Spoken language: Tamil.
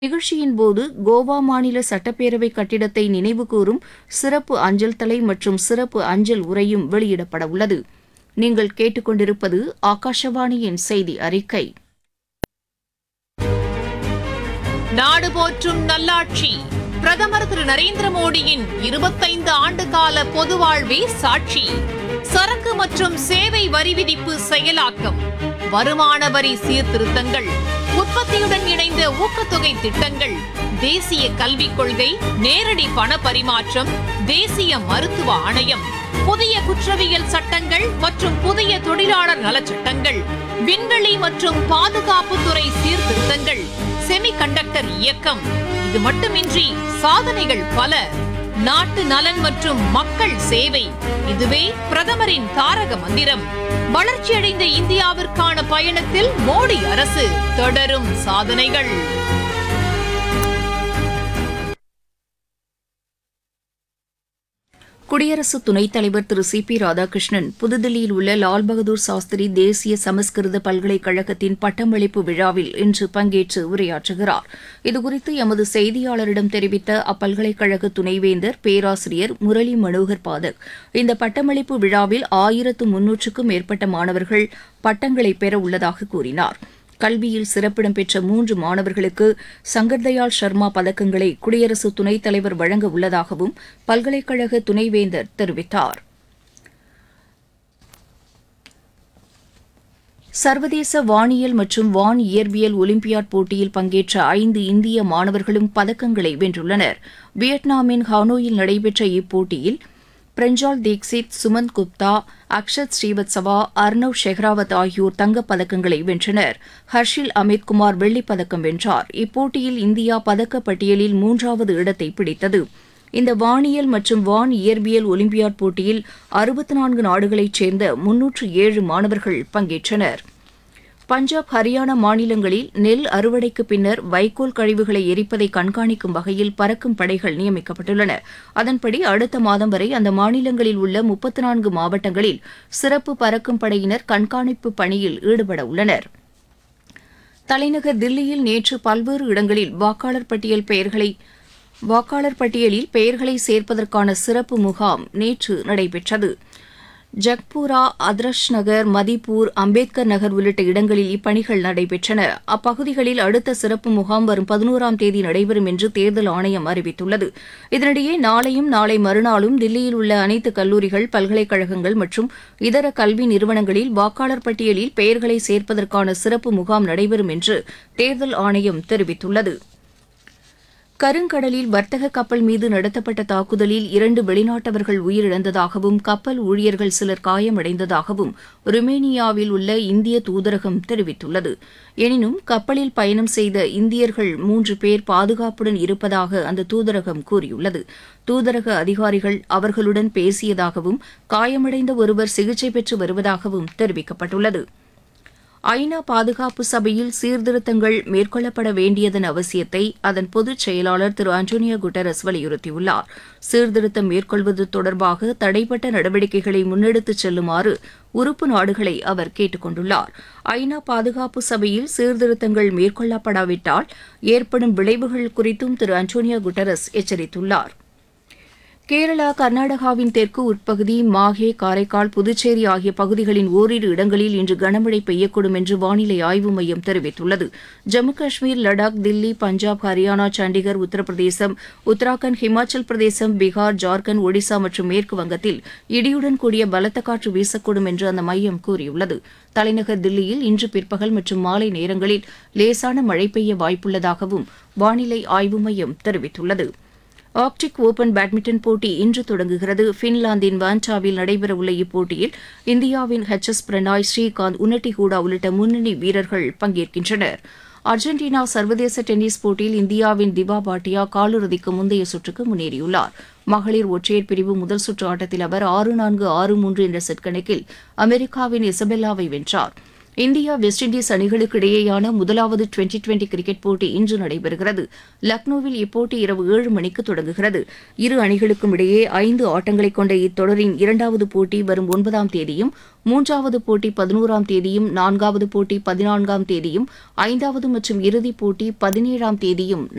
நிகழ்ச்சியின் போது கோவா மாநில சட்டப்பேரவை கட்டிடத்தை நினைவுகூரும் சிறப்பு அஞ்சல் தலை மற்றும் சிறப்பு அஞ்சல் உரையும் வெளியிடப்பட உள்ளது நீங்கள் கேட்டுக்கொண்டிருப்பது ஆகாஷவாணியின் செய்தி அறிக்கை நாடு போற்றும் நல்லாட்சி பிரதமர் திரு நரேந்திர மோடியின் இருபத்தைந்து ஆண்டு கால பொது வாழ்வே சாட்சி சரக்கு மற்றும் சேவை வரி விதிப்பு செயலாக்கம் வருமான வரி சீர்திருத்தங்கள் உற்பத்தியுடன் இணைந்த ஊக்கத்தொகை திட்டங்கள் தேசிய கல்விக் கொள்கை நேரடி பண பரிமாற்றம் தேசிய மருத்துவ ஆணையம் புதிய குற்றவியல் சட்டங்கள் மற்றும் புதிய தொழிலாளர் நலச்சட்டங்கள் விண்வெளி மற்றும் பாதுகாப்புத்துறை சீர்திருத்தங்கள் செமிகண்டக்டர் இயக்கம் இது மட்டுமின்றி சாதனைகள் பல நாட்டு நலன் மற்றும் மக்கள் சேவை இதுவே பிரதமரின் தாரக மந்திரம் வளர்ச்சியடைந்த இந்தியாவிற்கான பயணத்தில் மோடி அரசு தொடரும் சாதனைகள் குடியரசு துணைத் தலைவர் திரு சி பி ராதாகிருஷ்ணன் புதுதில்லியில் உள்ள லால் பகதூர் சாஸ்திரி தேசிய சமஸ்கிருத பல்கலைக்கழகத்தின் பட்டமளிப்பு விழாவில் இன்று பங்கேற்று உரையாற்றுகிறார் இதுகுறித்து எமது செய்தியாளரிடம் தெரிவித்த அப்பல்கலைக்கழக துணைவேந்தர் பேராசிரியர் முரளி மனோகர் பாதக் இந்த பட்டமளிப்பு விழாவில் ஆயிரத்து முன்னூற்றுக்கும் மேற்பட்ட மாணவர்கள் பட்டங்களை பெற உள்ளதாக கூறினார் கல்வியில் சிறப்பிடம் பெற்ற மூன்று மாணவர்களுக்கு சங்கர்தயாள் சர்மா பதக்கங்களை குடியரசு துணைத் தலைவர் வழங்க உள்ளதாகவும் பல்கலைக்கழக துணைவேந்தர் தெரிவித்தார் சர்வதேச வானியல் மற்றும் வான் இயற்பியல் ஒலிம்பியாட் போட்டியில் பங்கேற்ற ஐந்து இந்திய மாணவர்களும் பதக்கங்களை வென்றுள்ளனர் வியட்நாமின் ஹானோயில் நடைபெற்ற இப்போட்டியில் பிரஞ்சால் தீக்ஷித் சுமந்த் குப்தா அக்ஷத் ஸ்ரீவத்சவா அர்னவ் ஷெஹ்ராவத் ஆகியோர் தங்கப் பதக்கங்களை வென்றனர் ஹர்ஷில் அமித் குமார் வெள்ளிப் பதக்கம் வென்றார் இப்போட்டியில் இந்தியா பதக்கப் பட்டியலில் மூன்றாவது இடத்தை பிடித்தது இந்த வானியல் மற்றும் வான் இயற்பியல் ஒலிம்பியாட் போட்டியில் அறுபத்தி நான்கு நாடுகளைச் சேர்ந்த முன்னூற்று ஏழு மாணவர்கள் பங்கேற்றனர் பஞ்சாப் ஹரியானா மாநிலங்களில் நெல் அறுவடைக்கு பின்னர் வைக்கோல் கழிவுகளை எரிப்பதை கண்காணிக்கும் வகையில் பறக்கும் படைகள் நியமிக்கப்பட்டுள்ளன அதன்படி அடுத்த மாதம் வரை அந்த மாநிலங்களில் உள்ள முப்பத்தி நான்கு மாவட்டங்களில் சிறப்பு பறக்கும் படையினர் கண்காணிப்பு பணியில் ஈடுபட உள்ளனர் தலைநகர் தில்லியில் நேற்று பல்வேறு இடங்களில் வாக்காளர் பட்டியல் பெயர்களை வாக்காளர் பட்டியலில் பெயர்களை சேர்ப்பதற்கான சிறப்பு முகாம் நேற்று நடைபெற்றது ஜக்பூரா அதர்ஷ் நகர் மதிப்பூர் அம்பேத்கர் நகர் உள்ளிட்ட இடங்களில் இப்பணிகள் நடைபெற்றன அப்பகுதிகளில் அடுத்த சிறப்பு முகாம் வரும் பதினோராம் தேதி நடைபெறும் என்று தேர்தல் ஆணையம் அறிவித்துள்ளது இதனிடையே நாளையும் நாளை மறுநாளும் தில்லியில் உள்ள அனைத்து கல்லூரிகள் பல்கலைக்கழகங்கள் மற்றும் இதர கல்வி நிறுவனங்களில் வாக்காளர் பட்டியலில் பெயர்களை சேர்ப்பதற்கான சிறப்பு முகாம் நடைபெறும் என்று தேர்தல் ஆணையம் தெரிவித்துள்ளது கருங்கடலில் வர்த்தக கப்பல் மீது நடத்தப்பட்ட தாக்குதலில் இரண்டு வெளிநாட்டவர்கள் உயிரிழந்ததாகவும் கப்பல் ஊழியர்கள் சிலர் காயமடைந்ததாகவும் ருமேனியாவில் உள்ள இந்திய தூதரகம் தெரிவித்துள்ளது எனினும் கப்பலில் பயணம் செய்த இந்தியர்கள் மூன்று பேர் பாதுகாப்புடன் இருப்பதாக அந்த தூதரகம் கூறியுள்ளது தூதரக அதிகாரிகள் அவர்களுடன் பேசியதாகவும் காயமடைந்த ஒருவர் சிகிச்சை பெற்று வருவதாகவும் தெரிவிக்கப்பட்டுள்ளது ஐநா பாதுகாப்பு சபையில் சீர்திருத்தங்கள் மேற்கொள்ளப்பட வேண்டியதன் அவசியத்தை அதன் பொதுச் செயலாளர் திரு அண்டோனியோ குட்டரஸ் வலியுறுத்தியுள்ளார் சீர்திருத்தம் மேற்கொள்வது தொடர்பாக தடைப்பட்ட நடவடிக்கைகளை முன்னெடுத்துச் செல்லுமாறு உறுப்பு நாடுகளை அவர் கேட்டுக் கொண்டுள்ளார் ஐநா பாதுகாப்பு சபையில் சீர்திருத்தங்கள் மேற்கொள்ளப்படாவிட்டால் ஏற்படும் விளைவுகள் குறித்தும் திரு அண்டோனியோ குட்டரஸ் எச்சரித்துள்ளார் கேரளா கர்நாடகாவின் தெற்கு உட்பகுதி மாஹே காரைக்கால் புதுச்சேரி ஆகிய பகுதிகளின் ஓரிரு இடங்களில் இன்று கனமழை பெய்யக்கூடும் என்று வானிலை ஆய்வு மையம் தெரிவித்துள்ளது ஜம்மு காஷ்மீர் லடாக் தில்லி பஞ்சாப் ஹரியானா சண்டிகர் உத்தரப்பிரதேசம் உத்தராகண்ட் ஹிமாச்சல் பிரதேசம் பீகார் ஜார்க்கண்ட் ஒடிசா மற்றும் மேற்கு வங்கத்தில் இடியுடன் கூடிய பலத்த காற்று வீசக்கூடும் என்று அந்த மையம் கூறியுள்ளது தலைநகர் தில்லியில் இன்று பிற்பகல் மற்றும் மாலை நேரங்களில் லேசான மழை பெய்ய வாய்ப்புள்ளதாகவும் வானிலை ஆய்வு மையம் தெரிவித்துள்ளது ஆர்க்டிக் ஓபன் பேட்மிண்டன் போட்டி இன்று தொடங்குகிறது பின்லாந்தின் வான்டாவில் நடைபெறவுள்ள இப்போட்டியில் இந்தியாவின் ஹெச் எஸ் பிரணாய் ஸ்ரீகாந்த் உன்னட்டி ஹூடா உள்ளிட்ட முன்னணி வீரர்கள் பங்கேற்கின்றனர் அர்ஜென்டினா சர்வதேச டென்னிஸ் போட்டியில் இந்தியாவின் திபா பாட்டியா காலிறுதிக்கு முந்தைய சுற்றுக்கு முன்னேறியுள்ளார் மகளிர் ஒற்றையர் பிரிவு முதல் சுற்று ஆட்டத்தில் அவர் ஆறு நான்கு ஆறு மூன்று என்ற செட் கணக்கில் அமெரிக்காவின் இசபெல்லாவை வென்றார் இந்தியா வெஸ்ட் இண்டீஸ் அணிகளுக்கு இடையேயான முதலாவது டுவெண்டி டுவெண்டி கிரிக்கெட் போட்டி இன்று நடைபெறுகிறது லக்னோவில் இப்போட்டி இரவு ஏழு மணிக்கு தொடங்குகிறது இரு அணிகளுக்கும் இடையே ஐந்து ஆட்டங்களை கொண்ட இத்தொடரின் இரண்டாவது போட்டி வரும் ஒன்பதாம் தேதியும் மூன்றாவது போட்டி பதினோராம் தேதியும் நான்காவது போட்டி பதினான்காம் தேதியும் ஐந்தாவது மற்றும் இறுதிப் போட்டி பதினேழாம் தேதியும்